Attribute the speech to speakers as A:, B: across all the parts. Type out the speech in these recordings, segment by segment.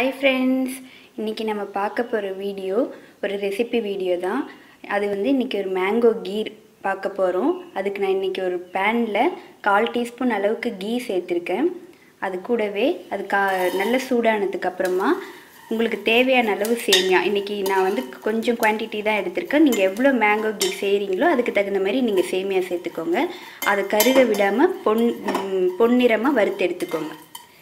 A: hi friends இன்றைக்கி நம்ம பார்க்க போகிற வீடியோ ஒரு ரெசிபி வீடியோ தான் அது வந்து இன்றைக்கி ஒரு மேங்கோ கீர் பார்க்க போகிறோம் அதுக்கு நான் இன்றைக்கி ஒரு பேனில் கால் டீஸ்பூன் அளவுக்கு கீ சேர்த்துருக்கேன் அது கூடவே அது கா நல்ல சூடானதுக்கு அப்புறமா உங்களுக்கு தேவையான அளவு சேமியா இன்றைக்கி நான் வந்து கொஞ்சம் குவான்டிட்டி தான் எடுத்திருக்கேன் நீங்கள் எவ்வளோ மேங்கோ கீ செய்கிறீங்களோ அதுக்கு தகுந்த மாதிரி நீங்கள் சேமியா சேர்த்துக்கோங்க அதை கருக விடாமல் பொன் ம், பொன்னிறமாக வறுத்து எடுத்துக்கோங்க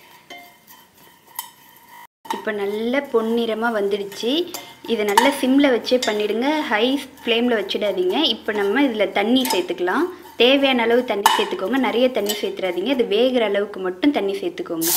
A: இப்போ நல்ல பொன்னிறமாக வந்துடுச்சு இதை நல்லா சிம்மில் வச்சே பண்ணிடுங்க ஹை ஃப்ளேமில் வச்சிடாதீங்க இப்போ நம்ம இதில் தண்ணி சேர்த்துக்கலாம் தேவையான அளவு தண்ணி சேர்த்துக்கோங்க நிறைய தண்ணி சேர்த்துறாதீங்க இது வேகிற அளவுக்கு மட்டும் தண்ணி சேர்த்துக்கோங்க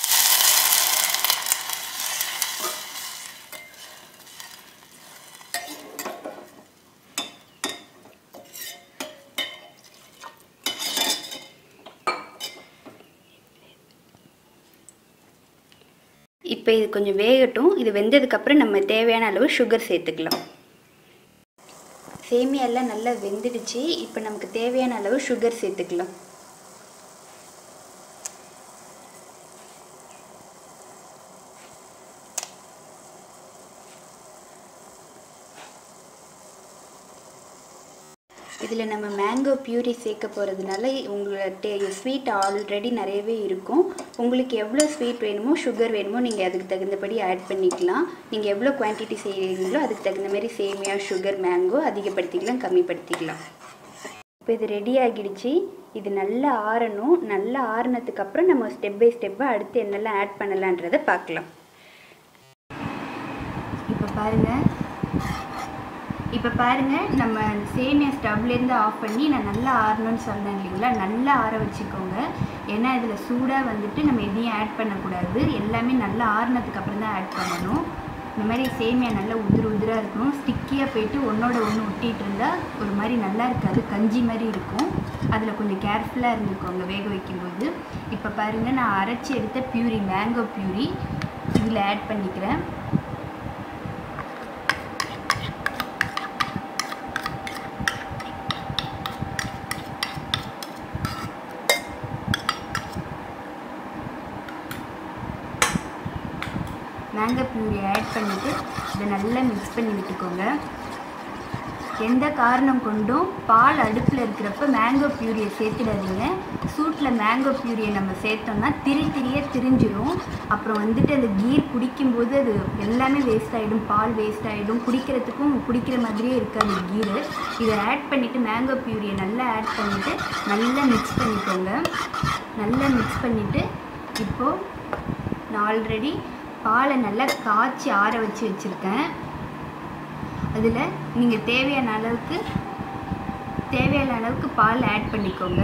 A: இப்போ இது கொஞ்சம் வேகட்டும் இது வெந்ததுக்கப்புறம் நம்ம தேவையான அளவு சுகர் சேர்த்துக்கலாம் சேமியாலாம் நல்லா வெந்துடுச்சு இப்போ நமக்கு தேவையான அளவு சுகர் சேர்த்துக்கலாம் இதில் நம்ம மேங்கோ பியூரி சேர்க்க போகிறதுனால உங்களோட டே ஸ்வீட் ஆல்ரெடி நிறையவே இருக்கும் உங்களுக்கு எவ்வளோ ஸ்வீட் வேணுமோ சுகர் வேணுமோ நீங்கள் அதுக்கு தகுந்தபடி ஆட் பண்ணிக்கலாம் நீங்கள் எவ்வளோ குவான்டிட்டி செய்கிறீங்களோ அதுக்கு தகுந்த மாதிரி சேமியா சுகர் மேங்கோ அதிகப்படுத்திக்கலாம் கம்மிப்படுத்திக்கலாம் இப்போ இது ரெடி ஆகிடுச்சு இது நல்லா ஆறணும் நல்லா ஆறுனதுக்கு அப்புறம் நம்ம ஸ்டெப் பை ஸ்டெப்பாக அடுத்து என்னெல்லாம் ஆட் பண்ணலான்றதை பார்க்கலாம் இப்போ பாருங்கள் இப்போ பாருங்கள் நம்ம சேமியா ஸ்டவ்லேருந்து ஆஃப் பண்ணி நான் நல்லா ஆறணும்னு சொன்னேன் இல்லைங்களா நல்லா ஆற வச்சுக்கோங்க ஏன்னா இதில் சூடாக வந்துட்டு நம்ம எதையும் ஆட் பண்ணக்கூடாது எல்லாமே நல்லா ஆறுனதுக்கு அப்புறம் தான் ஆட் பண்ணணும் இந்த மாதிரி சேமியா நல்லா உதிர உதிராக இருக்கணும் ஸ்டிக்கியாக போயிட்டு ஒன்றோட ஒன்று ஒட்டிகிட்டு இருந்தால் ஒரு மாதிரி நல்லா இருக்காது கஞ்சி மாதிரி இருக்கும் அதில் கொஞ்சம் கேர்ஃபுல்லாக இருந்துக்கோங்க வேக வைக்கும்போது இப்போ பாருங்கள் நான் அரைச்சி எடுத்த பியூரி மேங்கோ பியூரி இதில் ஆட் பண்ணிக்கிறேன் மேங்கோ பியூரி ஆட் பண்ணிவிட்டு இதை நல்லா மிக்ஸ் பண்ணி விட்டுக்கோங்க எந்த காரணம் கொண்டும் பால் அடுப்பில் இருக்கிறப்ப மேங்கோ பியூரியை சேர்த்துடாதீங்க சூட்டில் மேங்கோ பியூரியை நம்ம சேர்த்தோம்னா திரி திரியாக திரிஞ்சிரும் அப்புறம் வந்துட்டு அந்த கீர் குடிக்கும்போது அது எல்லாமே வேஸ்ட் ஆகிடும் பால் வேஸ்ட் ஆகிடும் குடிக்கிறதுக்கும் குடிக்கிற மாதிரியே இருக்காது கீரு இதை ஆட் பண்ணிவிட்டு மேங்கோ பியூரியை நல்லா ஆட் பண்ணிவிட்டு நல்லா மிக்ஸ் பண்ணிக்கோங்க நல்லா மிக்ஸ் பண்ணிவிட்டு இப்போது நான் ஆல்ரெடி பாலை நல்லா காய்ச்சி ஆற வச்சு வச்சுருக்கேன் அதில் நீங்கள் தேவையான அளவுக்கு தேவையான அளவுக்கு பால் ஆட் பண்ணிக்கோங்க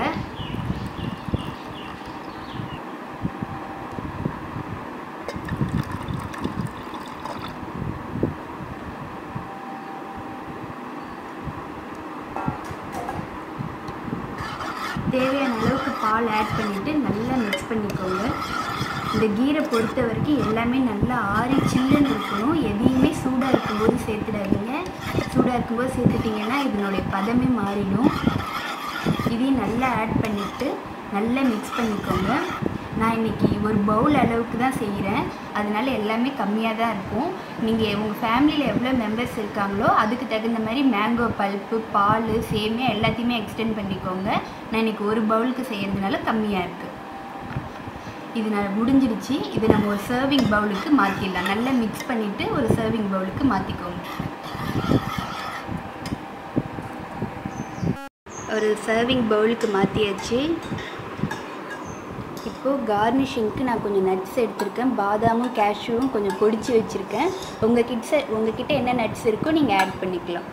A: தேவையான அளவுக்கு பால் ஆட் பண்ணிவிட்டு நல்லா மிக்ஸ் பண்ணிக்கோங்க இந்த கீரை பொறுத்த வரைக்கும் எல்லாமே நல்லா ஆறி சில்லுன்னு இருக்கணும் எதையுமே சூடாக இருக்கும்போது சேர்த்துடாதீங்க சூடாக இருக்கும்போது சேர்த்துட்டிங்கன்னா இதனுடைய பதமே மாறிடும் இதையும் நல்லா ஆட் பண்ணிவிட்டு நல்லா மிக்ஸ் பண்ணிக்கோங்க நான் இன்றைக்கி ஒரு பவுல் அளவுக்கு தான் செய்கிறேன் அதனால எல்லாமே கம்மியாக தான் இருக்கும் நீங்கள் உங்கள் ஃபேமிலியில் எவ்வளோ மெம்பர்ஸ் இருக்காங்களோ அதுக்கு தகுந்த மாதிரி மேங்கோ பல்ப்பு பால் சேமியா எல்லாத்தையுமே எக்ஸ்டெண்ட் பண்ணிக்கோங்க நான் இன்றைக்கி ஒரு பவுலுக்கு செய்கிறதுனால கம்மியாக இருக்குது இது நான் முடிஞ்சிடுச்சு இது நம்ம ஒரு சர்விங் பவுலுக்கு மாற்றிடலாம் நல்லா மிக்ஸ் பண்ணிவிட்டு ஒரு சர்விங் பவுலுக்கு மாற்றிக்கோங்க ஒரு சர்விங் பவுலுக்கு மாற்றியாச்சு இப்போது கார்னிஷிங்க்கு நான் கொஞ்சம் நட்ஸ் எடுத்திருக்கேன் பாதாமும் கேஷ்யூவும் கொஞ்சம் பொடிச்சு வச்சுருக்கேன் உங்கள் கிட்ஸை உங்ககிட்ட என்ன நட்ஸ் இருக்கோ நீங்கள் ஆட் பண்ணிக்கலாம்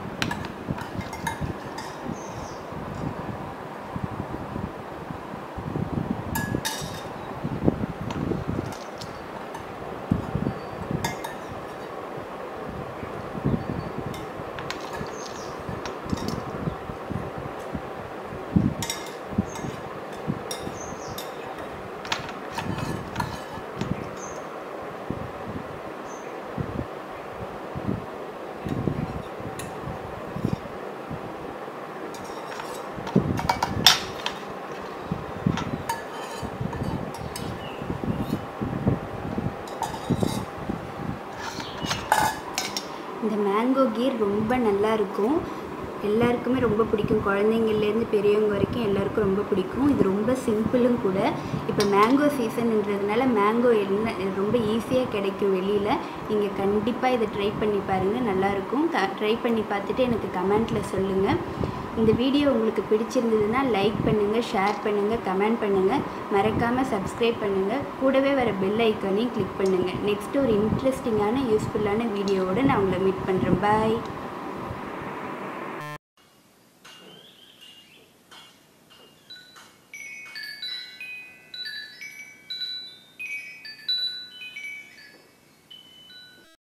A: இந்த மேங்கோ கீர் ரொம்ப நல்லா இருக்கும் எல்லாருக்குமே ரொம்ப பிடிக்கும் குழந்தைங்கள்லேருந்து பெரியவங்க வரைக்கும் எல்லாருக்கும் ரொம்ப பிடிக்கும் இது ரொம்ப சிம்பிளும் கூட இப்போ மேங்கோ சீசன்ன்றதுனால மேங்கோ என்ன ரொம்ப ஈஸியாக கிடைக்கும் வெளியில் நீங்கள் கண்டிப்பாக இதை ட்ரை பண்ணி பாருங்கள் நல்லாயிருக்கும் க ட்ரை பண்ணி பார்த்துட்டு எனக்கு கமெண்ட்டில் சொல்லுங்கள் இந்த வீடியோ உங்களுக்கு பிடிச்சிருந்ததுன்னா லைக் பண்ணுங்கள் ஷேர் பண்ணுங்கள் கமெண்ட் பண்ணுங்கள் மறக்காமல் சப்ஸ்கிரைப் பண்ணுங்கள் கூடவே வர பெல் ஐக்கானையும் கிளிக் பண்ணுங்கள் நெக்ஸ்ட் ஒரு இன்ட்ரெஸ்டிங்கான யூஸ்ஃபுல்லான வீடியோவோட நான் உங்களை மீட் பண்ணுறேன் பாய்